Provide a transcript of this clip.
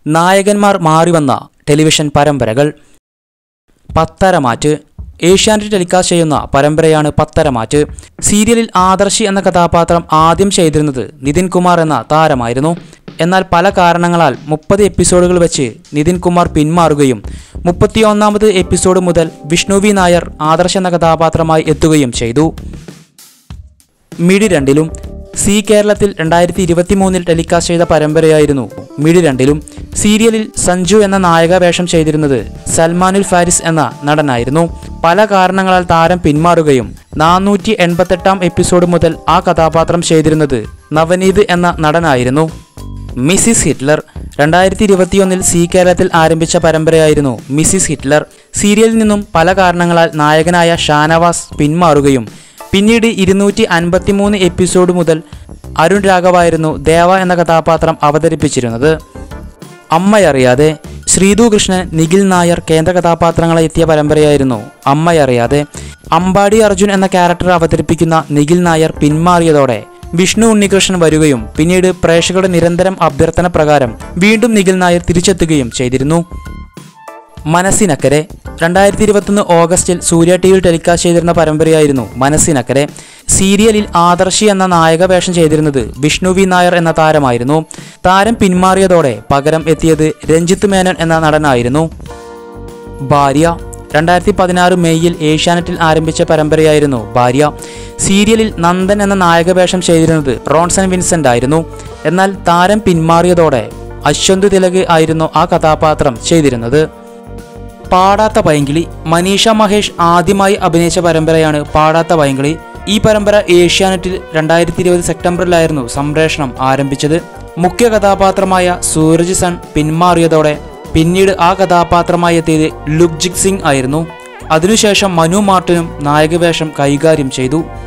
നായകന്മാർ മാറിവന്ന ടെലിവിഷൻ പരമ്പരകൾ പത്തരമാറ്റ് ഏഷ്യാനെറ്റ് ടെലികാസ്റ്റ് ചെയ്യുന്ന പരമ്പരയാണ് പത്തരമാറ്റ് സീരിയലിൽ ആദർശി എന്ന കഥാപാത്രം ആദ്യം ചെയ്തിരുന്നത് നിതിൻ കുമാർ എന്ന താരമായിരുന്നു എന്നാൽ പല കാരണങ്ങളാൽ മുപ്പത് എപ്പിസോഡുകൾ വെച്ച് നിതിൻ കുമാർ പിന്മാറുകയും മുപ്പത്തിയൊന്നാമത് എപ്പിസോഡ് മുതൽ വിഷ്ണു വി നായർ ആദർശ് എന്ന കഥാപാത്രമായി എത്തുകയും ചെയ്തു മിഡി രണ്ടിലും സി കേരളത്തിൽ രണ്ടായിരത്തി ഇരുപത്തി മൂന്നിൽ ടെലികാസ്റ്റ് ചെയ്ത പരമ്പരയായിരുന്നു മിഡി രണ്ടിലും സീരിയലിൽ സഞ്ജു എന്ന നായക വേഷം ചെയ്തിരുന്നത് സൽമാനുൽ ഫാരിസ് എന്ന നടനായിരുന്നു പല കാരണങ്ങളാൽ താരം പിന്മാറുകയും നാനൂറ്റി എൺപത്തെട്ടാം എപ്പിസോഡ് മുതൽ ആ കഥാപാത്രം ചെയ്തിരുന്നത് നവനീത് എന്ന നടനായിരുന്നു മിസിസ് ഹിറ്റ്ലർ രണ്ടായിരത്തി ഇരുപത്തിയൊന്നിൽ സി കേരളത്തിൽ ആരംഭിച്ച പരമ്പരയായിരുന്നു മിസിസ് ഹിറ്റ്ലർ സീരിയലിൽ നിന്നും പല കാരണങ്ങളാൽ നായകനായ ഷാനവാസ് പിന്മാറുകയും പിന്നീട് ഇരുന്നൂറ്റി അൻപത്തിമൂന്ന് എപ്പിസോഡ് മുതൽ അരുൺ രാഘവായിരുന്നു ദേവ എന്ന കഥാപാത്രം അവതരിപ്പിച്ചിരുന്നത് അമ്മയറിയാതെ ശ്രീതു കൃഷ്ണൻ നിഖിൽ നായർ കേന്ദ്ര കഥാപാത്രങ്ങളെ എത്തിയ പരമ്പരയായിരുന്നു അമ്മയറിയാതെ അമ്പാടി അർജുൻ എന്ന ക്യാരക്ടർ അവതരിപ്പിക്കുന്ന നിഖിൽ നായർ പിന്മാറിയതോടെ വിഷ്ണു ഉണ്ണികൃഷ്ണൻ വരികയും പിന്നീട് പ്രേക്ഷകരുടെ നിരന്തരം അഭ്യർത്ഥന പ്രകാരം വീണ്ടും നിഖിൽ നായർ തിരിച്ചെത്തുകയും ചെയ്തിരുന്നു മനസ്സിനക്കരെ രണ്ടായിരത്തി ഇരുപത്തൊന്ന് ഓഗസ്റ്റിൽ സൂര്യ ടി വിയിൽ ടെലികാസ്റ്റ് ചെയ്തിരുന്ന പരമ്പരയായിരുന്നു മനസ്സിനക്കരെ സീരിയലിൽ ആദർശി എന്ന നായക വേഷം ചെയ്തിരുന്നത് വിഷ്ണു വി നായർ എന്ന താരമായിരുന്നു താരം പിന്മാറിയതോടെ പകരം എത്തിയത് രഞ്ജിത്ത് മേനോൻ എന്ന നടനായിരുന്നു ഭാര്യ രണ്ടായിരത്തി പതിനാറ് മെയ്യിൽ ഏഷ്യാനെറ്റിൽ ആരംഭിച്ച പരമ്പരയായിരുന്നു ഭാര്യ സീരിയലിൽ നന്ദൻ എന്ന നായക വേഷം ചെയ്തിരുന്നത് റോൺസൺ വിൻസെന്റ് ആയിരുന്നു എന്നാൽ താരം പിന്മാറിയതോടെ അശ്വന്ത് തിലക് ആയിരുന്നു ആ കഥാപാത്രം ചെയ്തിരുന്നത് പാടാത്ത പൈങ്കിളി മനീഷ മഹേഷ് ആദ്യമായി അഭിനയിച്ച പരമ്പരയാണ് പാടാത്ത പൈങ്കിളി ഈ പരമ്പര ഏഷ്യാനെറ്റിൽ രണ്ടായിരത്തി ഇരുപത് സെപ്റ്റംബറിലായിരുന്നു സംപ്രേഷണം ആരംഭിച്ചത് മുഖ്യ കഥാപാത്രമായ സൂരജ് സൺ പിന്മാറിയതോടെ പിന്നീട് ആ കഥാപാത്രമായി എത്തിയത് ലുക്ജിക് സിംഗ് ആയിരുന്നു അതിനുശേഷം മനു മാർട്ടിനും നായകവേഷം കൈകാര്യം ചെയ്തു